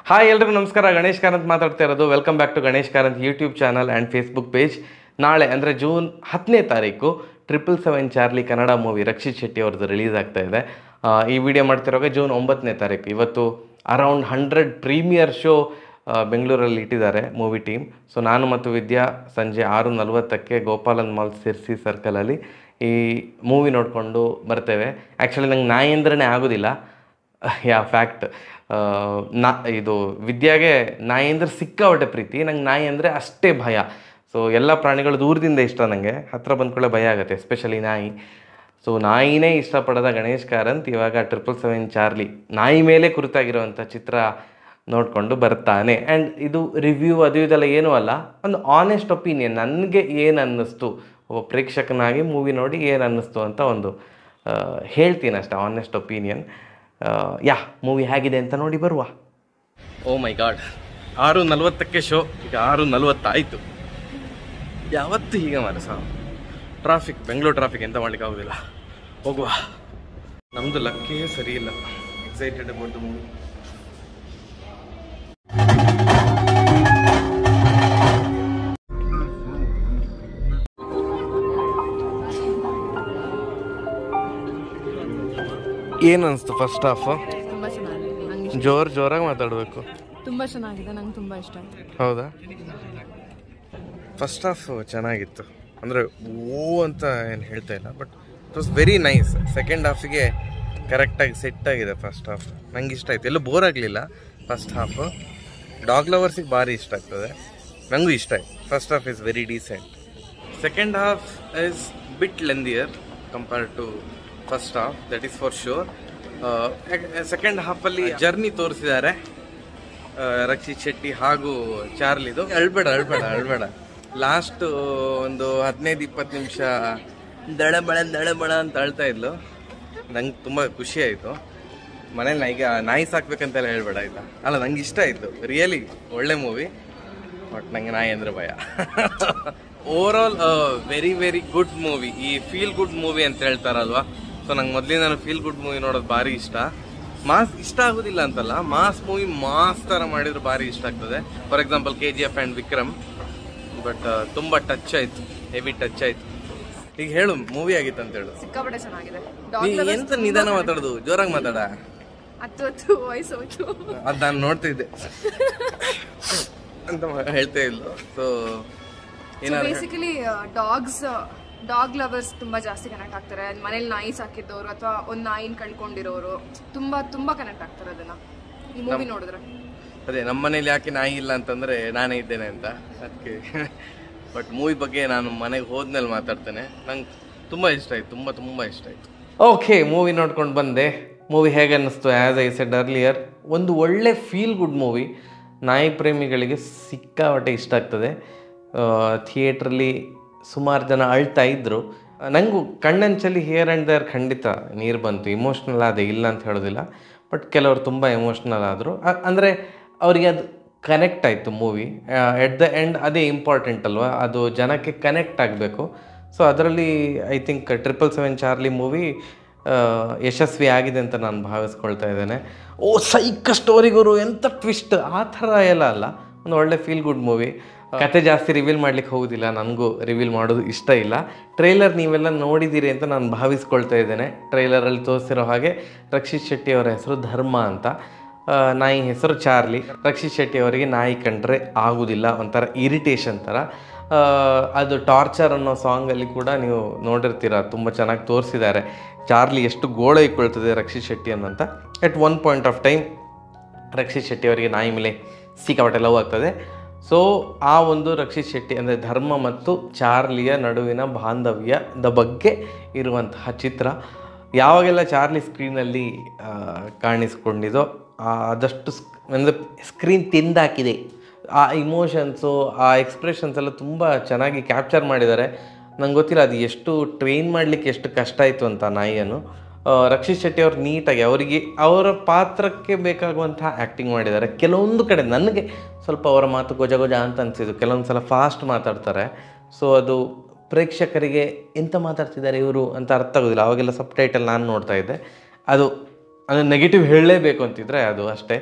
hi ಎಲ್ರಿಗೂ ನಮಸ್ಕಾರ ಗಣೇಶ್ ಕಾರಂತ್ ಮಾತಾಡ್ತಾ ಇರೋದು welcome back to Ganesh Karanth YouTube channel and Facebook page ನಾಳೆ ಅಂದರೆ ಜೂನ್ ಹತ್ತನೇ ತಾರೀಕು triple seven Charlie Kannada movie Rakshit Shetty ಅವ್ರದ್ದು ರಿಲೀಸ್ ಆಗ್ತಾ ಇದೆ ಆ, ಈ ವಿಡಿಯೋ ಮಾಡ್ತಿರೋವಾಗ ಜೂನ್ ಒಂಬತ್ತನೇ ತಾರೀಕು ಇವತ್ತು ಅರೌಂಡ್ ಹಂಡ್ರೆಡ್ ಪ್ರೀಮಿಯರ್ ಶೋ ಬೆಂಗಳೂರಲ್ಲಿ ಇಟ್ಟಿದ್ದಾರೆ ಮೂವಿ ಟೀಮ್ ಸೊ ನಾನು ಮತ್ತು ವಿದ್ಯಾ ಸಂಜೆ ಆರು ನಲವತ್ತಕ್ಕೆ ಗೋಪಾಲನ್ ಮಾಲ್ ಸಿರ್ಸಿ ಸರ್ಕಲಲ್ಲಿ ಈ ಮೂವಿ ನೋಡಿಕೊಂಡು ಬರ್ತೇವೆ ಆ್ಯಕ್ಚುಲಿ ನಂಗೆ ನಾಯಿ ಅಂದ್ರೇ ಆಗೋದಿಲ್ಲ ಯಾ ಫ್ಯಾಕ್ಟ್ ನಾ ಇದು ವಿದ್ಯಾಗೆ ನಾಯಿ ಅಂದರೆ ಸಿಕ್ಕಾಪಟ್ಟೆ ಪ್ರೀತಿ ನಂಗೆ ನಾಯಿ ಅಂದರೆ ಅಷ್ಟೇ ಭಯ ಸೊ ಎಲ್ಲ ಪ್ರಾಣಿಗಳು ದೂರದಿಂದ ಇಷ್ಟ ನನಗೆ ಹತ್ರ ಬಂದ್ಕೊಳ್ಳೆ ಭಯ ಆಗುತ್ತೆ ಎಸ್ಪೆಷಲಿ ನಾಯಿ ಸೊ ನಾಯಿನೇ ಇಷ್ಟಪಡದ ಗಣೇಶ್ ಕಾರಂತ್ ಇವಾಗ ಟ್ರಿಪಲ್ ಸೆವೆನ್ ಚಾರ್ಲಿ ನಾಯಿ ಮೇಲೆ ಕುರಿತಾಗಿರುವಂಥ ಚಿತ್ರ ನೋಡಿಕೊಂಡು ಬರ್ತಾನೆ ಆ್ಯಂಡ್ ಇದು ರಿವ್ಯೂ ಅದು ಇದೆಲ್ಲ ಏನೂ ಅಲ್ಲ ಒಂದು ಆನೆಸ್ಟ್ ಒಪಿನಿಯನ್ ನನಗೆ ಏನು ಅನ್ನಿಸ್ತು ಒಬ್ಬ ಪ್ರೇಕ್ಷಕನಾಗಿ ಮೂವಿ ನೋಡಿ ಏನು ಅನ್ನಿಸ್ತು ಅಂತ ಒಂದು ಆ, ಹೇಳ್ತೀನಿ ಅಷ್ಟೇ ಆನೆಸ್ಟ್ ಒಪಿನಿಯನ್ ಯಾ ಮೂವಿ ಹೇಗಿದೆ ಅಂತ ನೋಡಿ ಬರುವ ಓ ಮೈ ಗಾಡ್ ಆರು ನಲವತ್ತಕ್ಕೆ ಶೋ ಈಗ ಆರು ನಲವತ್ತಾಯಿತು ಯಾವತ್ತು ಹೀಗೆ ಮನಸ ಟ್ರಾಫಿಕ್ ಬೆಂಗಳೂರು ಟ್ರಾಫಿಕ್ ಎಂತ ಮಾಡ್ಲಿಕ್ಕೆ ಆಗೋದಿಲ್ಲ ಹೋಗುವ ನಮ್ದು ಲಕ್ಕೇ ಸರಿ ಇಲ್ಲ ಎಕ್ಸೈಟೆಡ್ ಅಬೌಟ್ ದ ಮೂವಿ ಏನು ಅನಿಸ್ತು ಫಸ್ಟ್ ಹಾಫ್ ತುಂಬ ಚೆನ್ನಾಗಿದೆ ನಂಗೆ ಜೋರ್ ಜೋರಾಗಿ ಮಾತಾಡಬೇಕು ತುಂಬ ಚೆನ್ನಾಗಿದೆ ನಂಗೆ ತುಂಬ ಇಷ್ಟ ಆಯ್ತು ಹೌದಾ ಫಸ್ಟ್ ಹಾಫ್ ಚೆನ್ನಾಗಿತ್ತು ಅಂದರೆ ಓ ಅಂತ ಏನು ಹೇಳ್ತಾ ಇಲ್ಲ but it was very nice second ಹಾಫಿಗೆ ಕರೆಕ್ಟಾಗಿ ಸೆಟ್ ಆಗಿದೆ ಫಸ್ಟ್ ಹಾಫ್ ನಂಗೆ ಇಷ್ಟ ಆಯ್ತು ಎಲ್ಲೂ ಬೋರ್ ಆಗಲಿಲ್ಲ ಫಸ್ಟ್ ಹಾಫ್ ಡಾಗ್ ಲವರ್ಸಿಗೆ ಭಾರಿ ಇಷ್ಟ ಆಗ್ತದೆ ನನಗೂ ಇಷ್ಟ ಆಯ್ತು first half is very decent second half is bit lengthier compare to first half that is far short second ಹಾಫಲ್ಲಿ ಜರ್ನಿ ತೋರಿಸಿದ್ದಾರೆ ಆ, ರಕ್ಷಿತ್ ಶೆಟ್ಟಿ ಹಾಗೂ ಚಾರ್ಲಿದು ಅಳ್ಬೇಡ ಅಳ್ಬೇಡ ಅಳ್ಬೇಡ ಲಾಸ್ಟ್ ಒಂದು ಹದಿನೈದು ಇಪ್ಪತ್ತು ನಿಮಿಷ ದಳಬಳ ದಳಬಳ ಅಂತ ಅಳ್ತಾ ಇದ್ಲು ನಂಗೆ ತುಂಬ ಖುಷಿ ಆಯಿತು ಮನೇಲಿ ನಾಯಿಗೆ ನಾಯಿ ಸಾಕ್ಬೇಕಂತೆಲ್ಲ ಹೇಳ್ಬೇಡ ಆಯ್ತಾ ಅಲ್ಲ ನಂಗೆ ಇಷ್ಟ ಆಯಿತು ರಿಯಲಿ ಒಳ್ಳೆ ಮೂವಿ ಬಟ್ ನಂಗೆ ನಾಯಿ ಅಂದ್ರೆ ಭಯ overall very very good movie ಈ ಫೀಲ್ ಗುಡ್ ಮೂವಿ ಅಂತ ಹೇಳ್ತಾರಲ್ವಾ ಸೊ ನಂಗೆ ಮೊದಲಿಂದ ನಾನು ಫೀಲ್ ಗುಡ್ ಮೂವಿ ನೋಡೋದು ಭಾರಿ ಇಷ್ಟ ಮಾಸ್ ಇಷ್ಟ ಆಗೋದಿಲ್ಲ ಅಂತಲ್ಲ ಮಾಸ್ ಮೂವಿ ಮಾಸ್ ಥರ ಮಾಡಿದ್ರೆ ಭಾರಿ ಇಷ್ಟ ಆಗ್ತದೆ for example K G F and Vikram but ತುಂಬ ಟಚ್ ಆಯ್ತು ಹೆವಿ ಟಚ್ ಆಯ್ತು ಈಗ ಹೇಳು ಮೂವಿ ಆಗಿತ್ತು ಅಂತ ಹೇಳು ಸಿಕ್ಕಾಪಟ್ಟೆ ಚೆನ್ನಾಗಿದೆ ನೀ ಎಂತ ನಿಧಾನ ಮಾತಾಡೋದು ಜೋರಾಗಿ ಮಾತಾಡ ಹತ್ತು ಹತ್ತು ವಯಸ್ಸು ಹೋಯ್ತು ಅದು ನಾನು ನೋಡ್ತಿದ್ದೆ ಅಂತ ಮ- ಹೇಳ್ತಾ ಇಲ್ಲ ಸೊ ಏನಾದ್ರು ಬೇಸಿಕಲಿ ಡಾಗ್ಸ್ ಡಾಗ್ ಲವರ್ಸ್ ತುಂಬಾ ಜಾಸ್ತಿ ಕನೆಕ್ಟ್ ಆಗ್ತಾರೆ ಮನೇಲಿ ನಾಯಿ ಸಾಕಿದ್ದವರು ಅಥವಾ ಒಂದು ನಾಯಿನ ಕಳ್ಕೊಂಡಿರೋರು ತುಂಬಾ ತುಂಬಾ ಕನೆಕ್ಟ್ ಆಗ್ತಾರೆ ಅದನ್ನ ಈ ಮೂವಿ ನೋಡಿದ್ರೆ ಅದೇ ನಮ್ಮ ಮನೇಲಿ ಯಾಕೆ ನಾಯಿ ಇಲ್ಲ ಅಂತಂದ್ರೆ ನಾನೇ ಇದ್ದೇನೆ ಅಂತ ಅದಕ್ಕೆ ಬಟ್ ಮೂವಿ ಬಗ್ಗೆ ನಾನು ಮನೆಗೆ ಹೋದ್ಮೇಲೆ ಮಾತಾಡ್ತೇನೆ ನಂಗೆ ತುಂಬ ಇಷ್ಟ ಆಯ್ತು ತುಂಬ ತುಂಬ ಇಷ್ಟ ಆಯ್ತು ಓಕೆ ಮೂವಿ ನೋಡ್ಕೊಂಡು ಬಂದೆ ಮೂವಿ ಹೇಗೆ ಅನ್ನಿಸ್ತು ಆ್ಯಸ್ ಐ ಸೆಡ್ ಅರ್ಲಿಯರ್ ಒಂದು ಒಳ್ಳೆ ಫೀಲ್ ಗುಡ್ ಮೂವಿ ನಾಯಿ ಪ್ರೇಮಿಗಳಿಗೆ ಸಿಕ್ಕಾಪಟ್ಟೆ ಇಷ್ಟ ಆಗ್ತದೆ ಥಿಯೇಟ್ರಲ್ಲಿ ಸುಮಾರು ಜನ ಅಳ್ತಾ ಇದ್ದರು ನನಗೂ ಕಣ್ಣಂಚಲ್ಲಿ ಹಿಯರ್ ಆ್ಯಂಡ್ ದೇರ್ ಖಂಡಿತ ನೀರು ಬಂತು ಇಮೋಷ್ನಲ್ ಆದ ಇಲ್ಲ ಅಂತ ಹೇಳೋದಿಲ್ಲ ಬಟ್ ಕೆಲವರು ತುಂಬ ಎಮೋಷ್ನಲ್ ಆದರು ಅಂದರೆ ಅವರಿಗೆ ಅದು ಕನೆಕ್ಟ್ ಆಯಿತು ಮೂವಿ ಎಟ್ ದ ಎಂಡ್ ಅದೇ ಇಂಪಾರ್ಟೆಂಟ್ ಅಲ್ವಾ ಅದು ಜನಕ್ಕೆ ಕನೆಕ್ಟ್ ಆಗಬೇಕು ಸೊ ಅದರಲ್ಲಿ I think triple seven Charlie movie ಯಶಸ್ವಿ ಆಗಿದೆ ಅಂತ ನಾನು ಭಾವಿಸ್ಕೊಳ್ತಾ ಇದ್ದೇನೆ ಓ ಸೈಕ ಸ್ಟೋರಿ ಗುರು ಎಂಥ ಟ್ವಿಸ್ಟ್ ಆ ಥರ ಎಲ್ಲ ಅಲ್ಲ ಒಂದು ಒಳ್ಳೆ ಫೀಲ್ ಗುಡ್ ಮೂವಿ ಕತೆ ಜಾಸ್ತಿ ರಿವೀಲ್ ಮಾಡ್ಲಿಕ್ಕೆ ಹೋಗೋದಿಲ್ಲ ನನಗೂ ರಿವೀಲ್ ಮಾಡೋದು ಇಷ್ಟ ಇಲ್ಲ ಟ್ರೈಲರ್ ನೀವೆಲ್ಲ ನೋಡಿದ್ದೀರಿ ಅಂತ ನಾನು ಭಾವಿಸ್ಕೊಳ್ತಾ ಇದ್ದೇನೆ ಟ್ರೈಲರಲ್ಲಿ ತೋರಿಸಿರೋ ಹಾಗೆ ರಕ್ಷಿತ್ ಶೆಟ್ಟಿ ಅವರ ಹೆಸರು ಧರ್ಮ ಅಂತ ಆ, ನಾಯಿ ಹೆಸರು ಚಾರ್ಲಿ ರಕ್ಷಿತ್ ಶೆಟ್ಟಿ ಅವರಿಗೆ ನಾಯಿ ಕಂಡ್ರೆ ಆಗುದಿಲ್ಲ ಒಂಥರ ಇರಿಟೇಷನ್ ಥರ ಆ, ಅದು ಟಾರ್ಚರ್ ಅನ್ನೋ ಸಾಂಗಲ್ಲಿ ಕೂಡ ನೀವು ನೋಡಿರ್ತೀರ ತುಂಬ ಚೆನ್ನಾಗಿ ತೋರಿಸಿದ್ದಾರೆ ಚಾರ್ಲಿ ಎಷ್ಟು ಗೋಳ ಇಕ್ಕೊಳ್ತದೆ ರಕ್ಷಿತ್ ಶೆಟ್ಟಿ ಅನ್ನಂತ at one point of time Rakshit Shetty ಅವರಿಗೆ ನಾಯಿ ಮೇಲೆ ಸಿಕ್ಕಾಪಟ್ಟೆ ಲವ್ ಆಗ್ತದೆ ಸೊ ಆ ಒಂದು ರಕ್ಷಿತ್ ಶೆಟ್ಟಿ ಅಂದರೆ ಧರ್ಮ ಮತ್ತು ಚಾರ್ಲಿಯ ನಡುವಿನ ಬಾಂಧವ್ಯದ ಬಗ್ಗೆ ಇರುವಂತಹ ಚಿತ್ರ ಯಾವಾಗೆಲ್ಲ ಚಾರ್ಲಿ ಸ್ಕ್ರೀನಲ್ಲಿ ಕಾಣಿಸ್ಕೊಂಡಿದೋ ಆ ಆದಷ್ಟು ಅಂದರೆ ಸ್ಕ್ರೀನ್ ತಿಂದಾಕಿದೆ ಆ ಇಮೋಷನ್ಸು ಆ ಎಕ್ಸ್ಪ್ರೆಷನ್ಸ್ ಎಲ್ಲ ತುಂಬ ಚೆನ್ನಾಗಿ ಕ್ಯಾಪ್ಚರ್ ಮಾಡಿದ್ದಾರೆ ನಂಗೆ ಗೊತ್ತಿಲ್ಲ ಅದು ಎಷ್ಟು ಟ್ರೈನ್ ಮಾಡಲಿಕ್ಕೆ ಎಷ್ಟು ಕಷ್ಟ ಆಯಿತು ಅಂತ ನಾಯಿಯನ್ನು ಆ, ರಕ್ಷಿತ್ ಶೆಟ್ಟಿ ಅವ್ರು ನೀಟಾಗಿ ಅವರಿಗೆ ಅವರ ಪಾತ್ರಕ್ಕೆ ಬೇಕಾಗುವಂಥ ಆ್ಯಕ್ಟಿಂಗ್ ಮಾಡಿದ್ದಾರೆ ಕೆಲವೊಂದು ಕಡೆ ನನಗೆ ಸ್ವಲ್ಪ ಅವರ ಮಾತು ಗೊಜ ಗೊಜ ಅಂತ ಅನಿಸಿದ್ದು ಕೆಲವೊಂದು ಸಲ ಫಾಸ್ಟ್ ಮಾತಾಡ್ತಾರೆ ಸೊ ಅದು ಪ್ರೇಕ್ಷಕರಿಗೆ ಎಂತ ಮಾತಾಡ್ತಿದ್ದಾರೆ ಇವರು ಅಂತ ಅರ್ಥ ಆಗೋದಿಲ್ಲ ಅವಾಗೆಲ್ಲ ಸಬ್ ಟೈಟಲ್ ನಾನು ನೋಡ್ತಾ ಇದ್ದೆ ಅದು ಅದು ನೆಗೆಟಿವ್ ಹೇಳಲೇಬೇಕು ಅಂತಿದ್ರೆ ಅದು ಅಷ್ಟೇ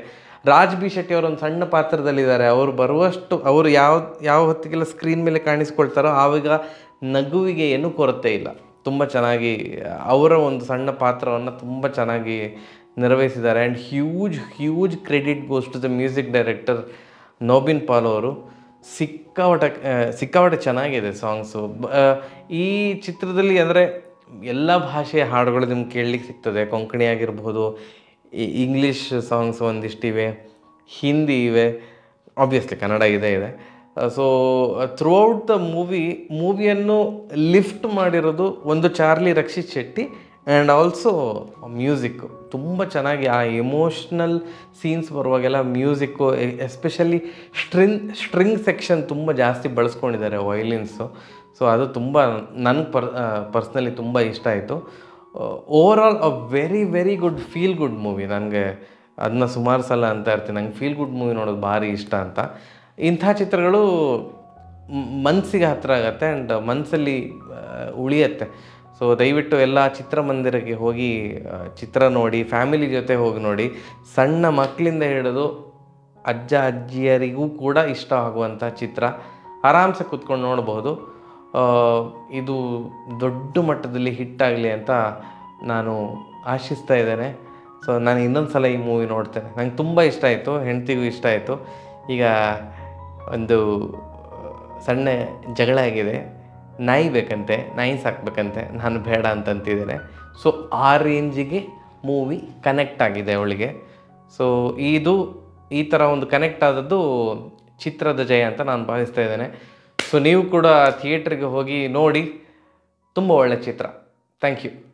ರಾಜ್ ಬಿ ಶೆಟ್ಟಿ ಅವರು ಒಂದು ಸಣ್ಣ ಪಾತ್ರದಲ್ಲಿದ್ದಾರೆ ಅವರು ಬರುವಷ್ಟು ಅವರು ಯಾವ ಯಾವ ಹೊತ್ತಿಗೆಲ್ಲ ಸ್ಕ್ರೀನ್ ಮೇಲೆ ಕಾಣಿಸ್ಕೊಳ್ತಾರೋ ಆವಾಗ ನಗುವಿಗೆ ಏನೂ ಕೊರತೆ ಇಲ್ಲ ತುಂಬ ಚೆನ್ನಾಗಿ ಅವರ ಒಂದು ಸಣ್ಣ ಪಾತ್ರವನ್ನು ತುಂಬ ಚೆನ್ನಾಗಿ ನಿರ್ವಹಿಸಿದ್ದಾರೆ and huge huge credit goes to the music director Nobin Paul ಅವರು ಸಿಕ್ಕಾಪಟ್ಟೆ ಆ, ಸಿಕ್ಕಾಪಟ್ಟೆ ಚೆನ್ನಾಗಿದೆ ಸಾಂಗ್ಸು ಈ ಚಿತ್ರದಲ್ಲಿ ಅಂದರೆ ಎಲ್ಲ ಭಾಷೆಯ ಹಾಡುಗಳು ನಿಮ್ಗೆ ಕೇಳಲಿಕ್ಕೆ ಸಿಗ್ತದೆ ಕೊಂಕಣಿ ಆಗಿರ್ಬೋದು ಈ ಇಂಗ್ಲೀಷ್ ಸಾಂಗ್ಸ್ ಒಂದಿಷ್ಟಿವೆ ಹಿಂದಿ ಇವೆ ಆಬ್ವಿಯಸ್ಲಿ ಕನ್ನಡ ಇದೆ ಇದೆ so throughout the movie ಮೂವಿಯನ್ನು ಲಿಫ್ಟ್ ಮಾಡಿರೋದು ಒಂದು Charlie Rakshit Shetty and also music ತುಂಬ ಚೆನ್ನಾಗಿ ಆ ಎಮೋಷ್ನಲ್ ಸೀನ್ಸ್ ಬರುವಾಗೆಲ್ಲ music especially string string section ತುಂಬ ಜಾಸ್ತಿ ಬಳಸ್ಕೊಂಡಿದ್ದಾರೆ ವೈಲಿನ್ಸು ಸೊ ಅದು ತುಂಬ ನನಗೆ ಪರ್ ಪರ್ಸ್ನಲಿ ತುಂಬ ಇಷ್ಟ ಆಯಿತು overall a very very good feel good movie ನನಗೆ ಅದನ್ನ ಸುಮಾರು ಸಲ ಅಂತ ಇರ್ತೀನಿ ನಂಗೆ ಫೀಲ್ ಗುಡ್ ಮೂವಿ ನೋಡೋದು ಭಾರಿ ಇಷ್ಟ ಅಂತ ಇಂಥ ಚಿತ್ರಗಳು ಮ್- ಮನ್ಸಿಗೆ ಹತ್ತಿರ ಆಗುತ್ತೆ ಆ್ಯಂಡ್ ಮನಸ್ಸಲ್ಲಿ ಉಳಿಯತ್ತೆ ಸೊ ದಯವಿಟ್ಟು ಎಲ್ಲ ಚಿತ್ರಮಂದಿರಕ್ಕೆ ಹೋಗಿ ಆ, ಚಿತ್ರ ನೋಡಿ ಫ್ಯಾಮಿಲಿ ಜೊತೆ ಹೋಗಿ ನೋಡಿ ಸಣ್ಣ ಮಕ್ಕಳಿಂದ ಹಿಡಿದು ಅಜ್ಜ ಅಜ್ಜಿಯರಿಗೂ ಕೂಡ ಇಷ್ಟ ಆಗುವಂಥ ಚಿತ್ರ ಆರಾಮ್ಸೆ ಕೂತ್ಕೊಂಡು ನೋಡಬಹುದು ಆ, ಇದು ದೊಡ್ಡ ಮಟ್ಟದಲ್ಲಿ ಹಿಟ್ ಆಗಲಿ ಅಂತ ನಾನು ಆಶಿಸ್ತಾ ಇದ್ದೇನೆ ಸೊ ನಾನು ಇನ್ನೊಂದು ಸಲ ಈ ಮೂವಿ ನೋಡ್ತೇನೆ ನಂಗೆ ತುಂಬ ಇಷ್ಟ ಆಯಿತು ಹೆಂಡ್ತಿಗೂ ಇಷ್ಟ ಆಯಿತು ಈಗ ಒಂದು ಸಣ್ಣ ಜಗಳ ಆಗಿದೆ ನಾಯಿ ಬೇಕಂತೆ ನಾಯಿ ಸಾಕ್ಬೇಕಂತೆ ನಾನು ಬೇಡ ಅಂತಂತಿದ್ದೇನೆ ಸೊ ಆ ರೇಂಜಿಗೆ ಮೂವಿ ಕನೆಕ್ಟ್ ಆಗಿದೆ ಅವಳಿಗೆ ಸೊ ಇದು ಈ ಥರ ಒಂದು ಕನೆಕ್ಟ್ ಆದದ್ದು ಚಿತ್ರದ ಜಯ ಅಂತ ನಾನು ಭಾವಿಸ್ತಾ ಇದ್ದೇನೆ ಸೊ ನೀವು ಕೂಡ ಥಿಯೇಟ್ರಿಗೆ ಹೋಗಿ ನೋಡಿ ತುಂಬ ಒಳ್ಳೆ ಚಿತ್ರ ಥ್ಯಾಂಕ್ ಯು